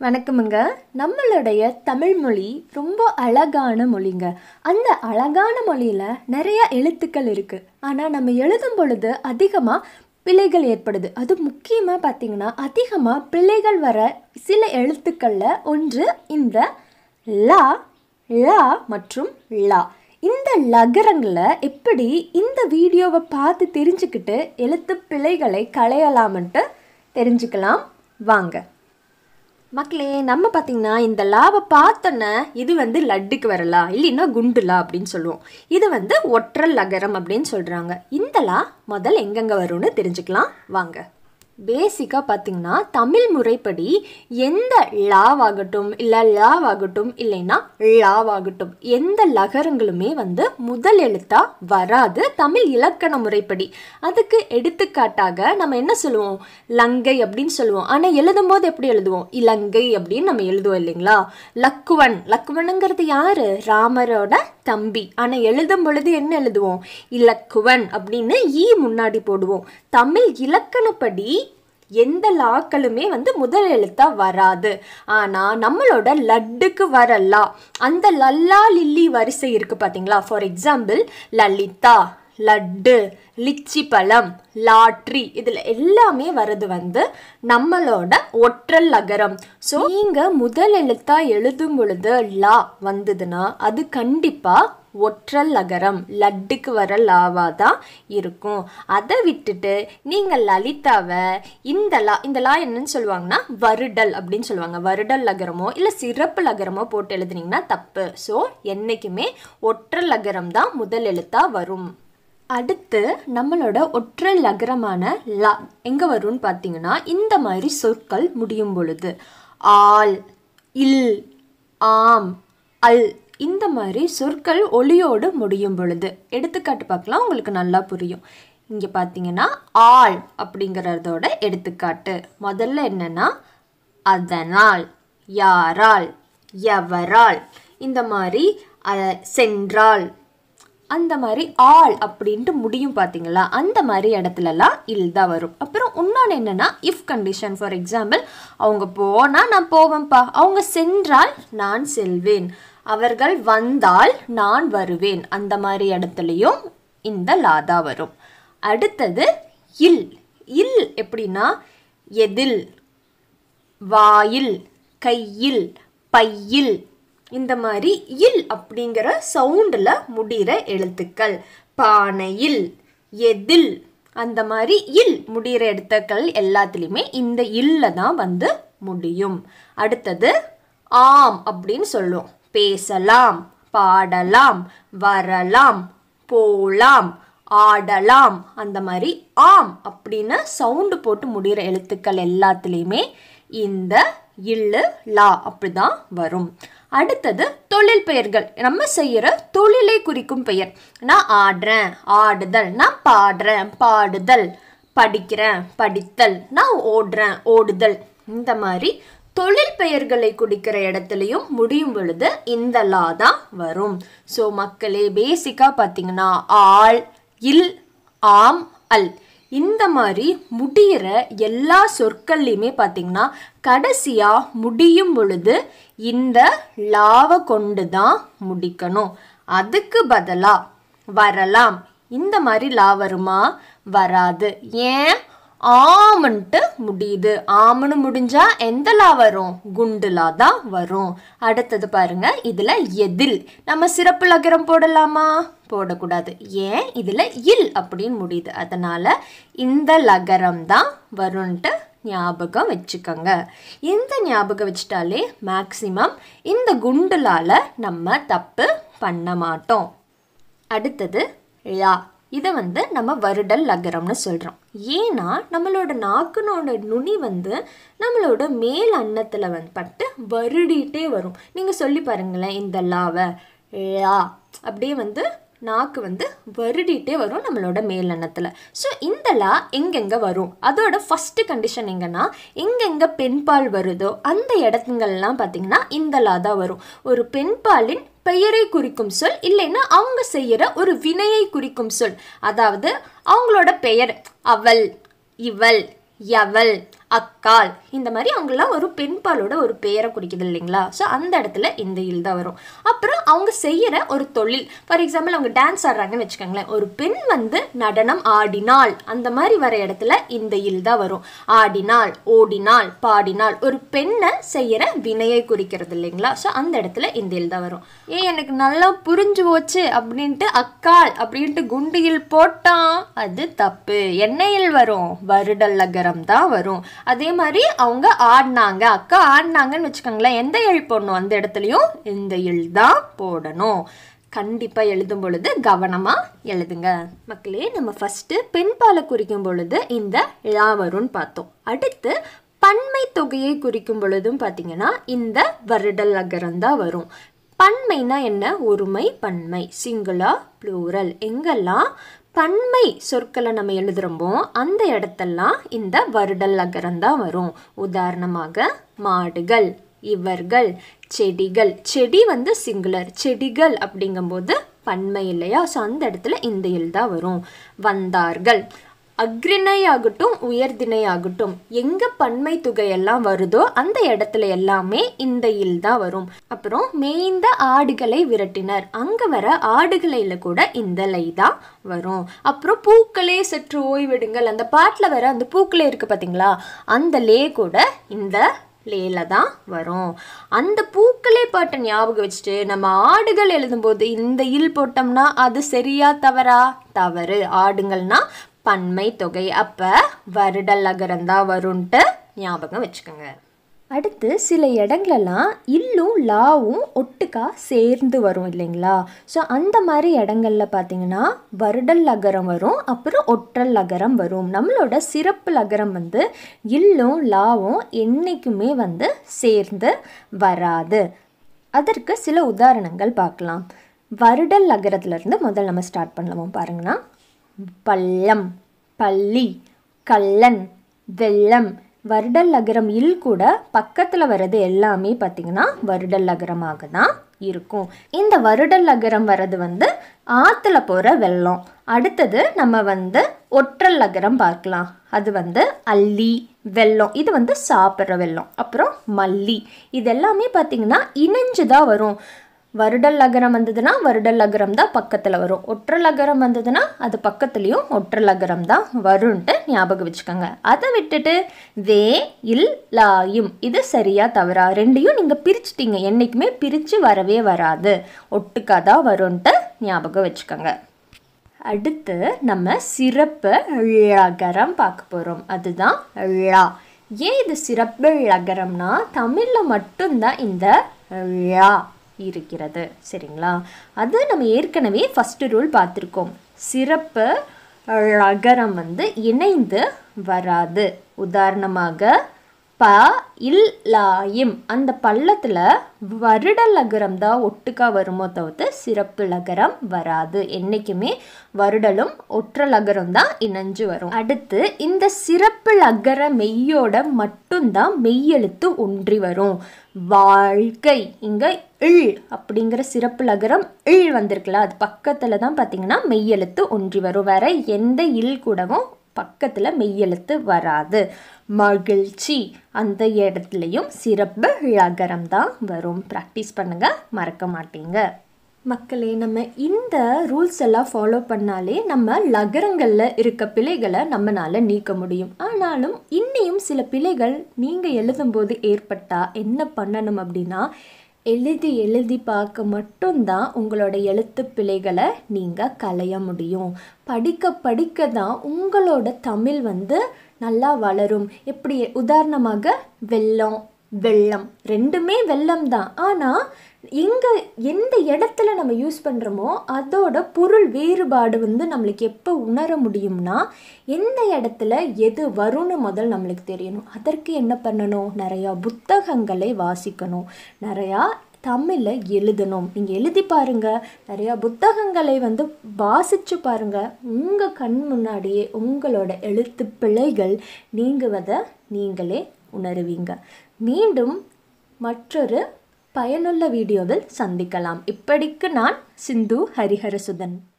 வணக்கமுங்க நம்மளுடைய தமிழ் மொழி ரொம்ப அழகான மொழிங்க அந்த அழகான மொழியில் நிறைய எழுத்துக்கள் இருக்குது ஆனால் நம்ம எழுதும் பொழுது அதிகமாக பிழைகள் ஏற்படுது அது முக்கியமாக பார்த்தீங்கன்னா அதிகமாக பிழைகள் வர சில எழுத்துக்களில் ஒன்று இந்த லா லா மற்றும் லா இந்த லகரங்களை எப்படி இந்த வீடியோவை பார்த்து தெரிஞ்சுக்கிட்டு எழுத்து பிழைகளை களையலாம்ன்ட்டு தெரிஞ்சுக்கலாம் வாங்க மக்களே நம்ம பார்த்தீங்கன்னா இந்த லாவை பார்த்தோன்னே இது வந்து லட்டுக்கு வரலா இல்லைன்னா குண்டுலா அப்படின்னு சொல்லுவோம் இது வந்து ஒற்றல் லகரம் அப்படின்னு சொல்கிறாங்க இந்த லா முதல் எங்கெங்கே வரும்னு தெரிஞ்சுக்கலாம் வாங்க பேசிக்காக பார்த்தீங்கன்னா தமிழ் முறைப்படி எந்த லாவாகட்டும் இல்லை லாவாகட்டும் இல்லைன்னா லாவாகட்டும் எந்த லகரங்களுமே வந்து முதல் எழுத்தாக வராது தமிழ் இலக்கண முறைப்படி அதுக்கு எடுத்துக்காட்டாக நம்ம என்ன சொல்லுவோம் லங்கை அப்படின்னு சொல்லுவோம் ஆனால் எழுதும் போது எப்படி எழுதுவோம் இலங்கை அப்படின்னு நம்ம எழுதுவோம் இல்லைங்களா லக்குவன் லக்குவனுங்கிறது யாரு ராமரோட தம்பி ஆனால் எழுதும் பொழுது என்ன எழுதுவோம் இலக்குவன் அப்படின்னு ஈ முன்னாடி போடுவோம் தமிழ் இலக்கணப்படி எந்த லாக்களுமே வந்து முதல் எழுத்தா வராது ஆனால் நம்மளோட லட்டுக்கு வர லா அந்த லல்லா லில்லி வரிசை இருக்கு பார்த்தீங்களா for example Lalitha laddu lychee பழம் லாட்ரி இதில் எல்லாமே வர்றது வந்து நம்மளோட ஒற்றல் லகரம் ஸோ நீங்கள் முதல் எழுத்தா எழுதும் பொழுது லா வந்ததுன்னா அது கண்டிப்பாக ஒற்றல் லகரம் லட்டுக்கு வர லாவா தான் இருக்கும் அதை விட்டுட்டு நீங்கள் லலிதாவை இந்த லா இந்த லா என்னன்னு சொல்லுவாங்கன்னா வருடல் அப்படின்னு சொல்லுவாங்க வருடல் லகரமோ இல்லை சிறப்பு லகரமோ போட்டு எழுதுனீங்கன்னா தப்பு ஸோ என்றைக்குமே ஒற்றல் லகரம் தான் முதல் எழுத்தா வரும் அடுத்து நம்மளோட ஒற்றை லகரமான லா எங்கே வரும்னு பார்த்தீங்கன்னா இந்த மாதிரி சொற்கள் முடியும் பொழுது ஆல் இல் ஆம் அல் இந்த மாதிரி சொற்கள் ஒளியோடு முடியும் பொழுது எடுத்துக்காட்டு பார்க்கலாம் உங்களுக்கு நல்லா புரியும் இங்கே பார்த்தீங்கன்னா ஆள் அப்படிங்கிறதோட எடுத்துக்காட்டு முதல்ல என்னன்னா அதனால் யாரால் எவரால் இந்த மாதிரி அஹ், சென்றால் அந்த மாதிரி ஆள் அப்படின்ட்டு முடியும் பார்த்தீங்களா அந்த மாதிரி இடத்துலலாம் இல் தான் வரும் அப்புறம் இன்னொன்று என்னென்னா இஃப் கண்டிஷன் ஃபார் எக்ஸாம்பிள் அவங்க போனால் நான் போவேன்ப்பா அவங்க சென்றால் நான் செல்வேன் அவர்கள் வந்தால் நான் வருவேன் அந்த மாதிரி இடத்துலையும் இந்த லாதா வரும் அடுத்தது இல் இல் எப்படின்னா எதில் வாயில் கையில் பையில் இந்த மாதிரி இல் அப்படிங்கிற சவுண்டில் முடிகிற எழுத்துக்கள் பானையில் எதில் அந்த மாதிரி இல் முடிகிற எழுத்துக்கள் எல்லாத்துலேயுமே இந்த இல்ல தான் வந்து முடியும் அடுத்தது ஆம் அப்படின்னு சொல்லுவோம் பேசலாம் பாடலாம் வரலாம் போலாம் ஆடலாம் அந்த மாதிரி ஆம் அப்படின்னு சவுண்டு போட்டு முடிகிற எழுத்துக்கள் எல்லாத்துலேயுமே இந்த இல்லு லா அப்படிதான் வரும் அடுத்தது தொழில் பெயர்கள் நம்ம செய்கிற தொழிலை குறிக்கும் பெயர் நான் ஆடுறேன் ஆடுதல் நான் பாடுறேன் பாடுதல் படிக்கிறேன் படித்தல் நான் ஓடுறேன் ஓடுதல் இந்த மாதிரி தொழில் பெயர்களை குடிக்கிற இடத்துலையும் முடியும் பொழுது இந்த லா தான் வரும் ஸோ மக்களே பேசிக்காக பார்த்தீங்கன்னா ஆள் இல் ஆம் அல் இந்த மாதிரி முடிகிற எல்லா சொற்கள்லையுமே பார்த்தீங்கன்னா கடைசியாக முடியும் பொழுது இந்த லாவை கொண்டு தான் முடிக்கணும் அதுக்கு பதிலாக வரலாம் இந்த மாதிரி லா வருமா வராது ஏன் ஆமன்ட்டு முடியுது ஆமனு முடிஞ்சா எந்த லா வரும் குண்டுலா தான் வரும் அடுத்தது பாருங்க இதுல எதில் நம்ம சிறப்பு லகரம் போடலாமா போடக்கூடாது ஏன் இதுல இல் அப்படின்னு முடியுது அதனால இந்த லகரம் தான் வரும்ன்ட்டு ஞாபகம் வச்சுக்கோங்க இந்த ஞாபகம் வச்சிட்டாலே மேக்சிமம் இந்த குண்டுலால நம்ம தப்பு பண்ண மாட்டோம் அடுத்தது ழா இதை வந்து நம்ம வருடல் லகரம்னு சொல்கிறோம் ஏன்னா நம்மளோட நாக்குனோட நுனி வந்து நம்மளோட மேல் அன்னத்தில் வந்து பட்டு வருடிட்டே வரும் நீங்கள் சொல்லி பாருங்களேன் இந்த லாவை ழா அப்படியே வந்து நாக்கு வந்து வருடிட்டே வரும் நம்மளோட மேல் அன்னத்தில் ஸோ இந்த லா எங்கெங்கே வரும் அதோட ஃபஸ்ட்டு கண்டிஷன் எங்கன்னா எங்கெங்கே பெண்பால் வருதோ அந்த இடத்துங்கள்லாம் பார்த்தீங்கன்னா இந்த லா தான் வரும் ஒரு பெண்பாலின் பெயரை குறிக்கும் சொல் இல்லைன்னா அவங்க செய்யற ஒரு வினையை குறிக்கும் சொல் அதாவது அவங்களோட பெயர் அவள் இவள் எவள் அக்கால் இந்த மாதிரி அவங்களாம் ஒரு பெண்பாலோட ஒரு பேரை குறிக்குது இல்லைங்களா ஸோ அந்த இடத்துல இந்த இல் தான் வரும் அப்புறம் அவங்க செய்யற ஒரு தொழில் ஃபார் எக்ஸாம்பிள் அவங்க டான்ஸ் ஆடுறாங்கன்னு வச்சுக்கோங்களேன் ஒரு பெண் வந்து நடனம் ஆடினாள் அந்த மாதிரி வர இடத்துல இந்த இல் தான் வரும் ஆடினாள் ஓடினாள் பாடினாள் ஒரு பெண்ணை செய்யற வினையை குறிக்கிறது இல்லைங்களா ஸோ அந்த இடத்துல இந்த இல் தான் வரும் ஏன் எனக்கு நல்லா புரிஞ்சு போச்சு அப்படின்ட்டு அக்கால் அப்படின்ட்டு குண்டியில் போட்டான் அது தப்பு எண்ணெயில் வரும் வருடல்லகரம் தான் வரும் அதே மாதிரி அவங்க ஆடினாங்க அக்கா ஆடினாங்கன்னு வச்சுக்கோங்களேன் எந்த எழு போடணும் அந்த இடத்துலையும் இந்த இல் தான் போடணும் கண்டிப்பாக எழுதும் பொழுது கவனமாக எழுதுங்க மக்களே நம்ம ஃபஸ்ட்டு பெண் பாலை குறிக்கும் பொழுது இந்த ழா வரும்னு பார்த்தோம் அடுத்து பன்மை தொகையை குறிக்கும் பொழுதும் பார்த்தீங்கன்னா இந்த வருடல் அகரம் தான் வரும் பன்மைனா என்ன ஒருமை பன்மை சிங்குலா ப்ளூரல் எங்கெல்லாம் பன்மை சொற்களை நம்ம எழுதுறோமோ அந்த இடத்தெல்லாம் இந்த வருடல் அகரம் தான் வரும் உதாரணமாக மாடுகள் இவர்கள் செடிகள் செடி வந்து சிங்குலர் செடிகள் அப்படிங்கும்போது பன்மை இல்லையா ஸோ அந்த இடத்துல இந்த இல் தான் வரும் வந்தார்கள் அக்ரிணை ஆகட்டும் உயர்திணை ஆகட்டும் எங்க பன்மை தொகையெல்லாம் வருதோ அந்த இடத்துல எல்லாமே இந்த இல் தான் வரும் அப்புறம் மேய்ந்த ஆடுகளை விரட்டினர் அங்க வர ஆடுகளைல கூட இந்த லை தான் வரும் அப்புறம் பூக்களே சற்று ஓய்விடுங்கள் அந்த பாட்டில் வர அந்த பூக்களே இருக்கு பார்த்தீங்களா அந்த லே கூட இந்த லேல தான் வரும் அந்த பூக்களே பாட்டை ஞாபகம் வச்சுட்டு நம்ம ஆடுகள் எழுதும்போது இந்த இல் போட்டோம்னா அது சரியா தவறா தவறு ஆடுங்கள்னா பன்மை தொகை அப்போ வருடல் அகரம் தான் வரும்ன்ட்டு ஞாபகம் வச்சுக்கோங்க அடுத்து சில இடங்களெல்லாம் இல்லும் லாவும் ஒட்டுக்கா சேர்ந்து வரும் இல்லைங்களா ஸோ அந்த மாதிரி இடங்கள்ல பார்த்தீங்கன்னா வருடல் அகரம் வரும் அப்புறம் ஒற்றல் அகரம் வரும் நம்மளோட சிறப்பு அகரம் வந்து இல்லும் லாவும் என்றைக்குமே வந்து சேர்ந்து வராது அதற்கு சில உதாரணங்கள் பார்க்கலாம் வருடல் அகரத்துலேருந்து முதல்ல நம்ம ஸ்டார்ட் பண்ணலாமா பாருங்கன்னா பள்ளம் பள்ளி கள்ளன் வெள்ளம் வருடல் அகரம் இல் கூட பக்கத்தில் வர்றது எல்லாமே பார்த்திங்கன்னா வருடல் அகரமாக தான் இருக்கும் இந்த வருடல் அகரம் வர்றது வந்து ஆற்றுல போகிற வெள்ளம் அடுத்தது நம்ம வந்து ஒற்றல் அகரம் பார்க்கலாம் அது வந்து அல்லி வெள்ளம் இது வந்து சாப்பிட்ற வெள்ளம் அப்புறம் மல்லி இது எல்லாமே பார்த்திங்கன்னா இணைஞ்சு தான் வரும் வருடல் அகரம் வந்ததுன்னா வருடல் அகரம் தான் பக்கத்தில் வரும் ஒற்றல் அகரம் வந்ததுன்னா அது பக்கத்துலேயும் ஒற்றல் அகரம் தான் வரும்ன்ட்டு ஞாபகம் வச்சுக்கோங்க அதை விட்டுட்டு வே இல் லாயும் இது சரியா தவறா ரெண்டையும் நீங்கள் பிரிச்சிட்டீங்க என்றைக்குமே பிரித்து வரவே வராது ஒட்டுக்கா தான் வரும்ன்ட்டு ஞாபகம் வச்சுக்கோங்க அடுத்து நம்ம சிறப்பு ழகரம் பார்க்க போகிறோம் அதுதான் ழா ஏன் இது சிறப்பு ழகரம்னா தமிழில் மட்டும்தான் இந்த ழா இருக்கிறது சரிங்களா அது நம்ம ஏற்கனவே ஃபஸ்ட்டு ரூல் பார்த்துருக்கோம் சிறப்பு ழகரம் வந்து இணைந்து வராது உதாரணமாக ப இல் லாயும் அந்த பள்ளத்தில் வருடல் அகரம் தான் ஒட்டுக்கா வருமோ தவிர்த்து சிறப்பு லகரம் வராது என்றைக்குமே வருடலும் ஒற்றல் அகரம் தான் இணைஞ்சு வரும் அடுத்து இந்த சிறப்பு லகர மெய்யோட மட்டும்தான் மெய்யெழுத்து ஒன்றி வரும் வாழ்க்கை இங்கே இல் அப்படிங்கிற சிறப்பு லகரம் இல் வந்திருக்குல்ல அது பக்கத்தில் தான் பார்த்தீங்கன்னா மெய்யெழுத்து ஒன்றி வரும் வேற எந்த இல் கூடவும் பக்கத்தில் மெய்யெழுத்து வராது மகிழ்ச்சி அந்த இடத்துலையும் சிறப்பு லகரம் தான் வரும் ப்ராக்டிஸ் பண்ணுங்க மறக்க மாட்டீங்க மக்களே நம்ம இந்த ரூல்ஸ் எல்லாம் ஃபாலோ பண்ணாலே நம்ம லகரங்களில் இருக்க பிழைகளை நம்மளால் நீக்க முடியும் ஆனாலும் இன்னியும் சில பிழைகள் நீங்கள் எழுதும்போது ஏற்பட்டால் என்ன பண்ணணும் அப்படின்னா எழுதி எழுதி பார்க்க மட்டும்தான் உங்களோட எழுத்து பிழைகளை நீங்கள் களைய முடியும் படிக்க படிக்க தான் உங்களோட தமிழ் வந்து நல்லா வளரும் எப்படி உதாரணமாக வெள்ளம் வெள்ளம் ரெண்டுமே வெள்ளம் தான் ஆனால் எங்கே எந்த இடத்துல நம்ம யூஸ் பண்ணுறோமோ அதோட பொருள் வேறுபாடு வந்து நம்மளுக்கு எப்போ உணர முடியும்னா எந்த இடத்துல எது வரும்னு முதல் நம்மளுக்கு தெரியணும் அதற்கு என்ன பண்ணணும் நிறையா புத்தகங்களை வாசிக்கணும் நிறையா தமிழில் எழுதணும் நீங்கள் எழுதி பாருங்கள் நிறையா புத்தகங்களை வந்து வாசித்து பாருங்கள் உங்கள் கண் முன்னாடியே உங்களோட எழுத்து பிழைகள் நீங்குவதை நீங்களே உணருவீங்க மீண்டும் மற்றொரு பயனுள்ள வீடியோவில் சந்திக்கலாம் இப்படிக்கு நான் சிந்து ஹரிஹரசுதன்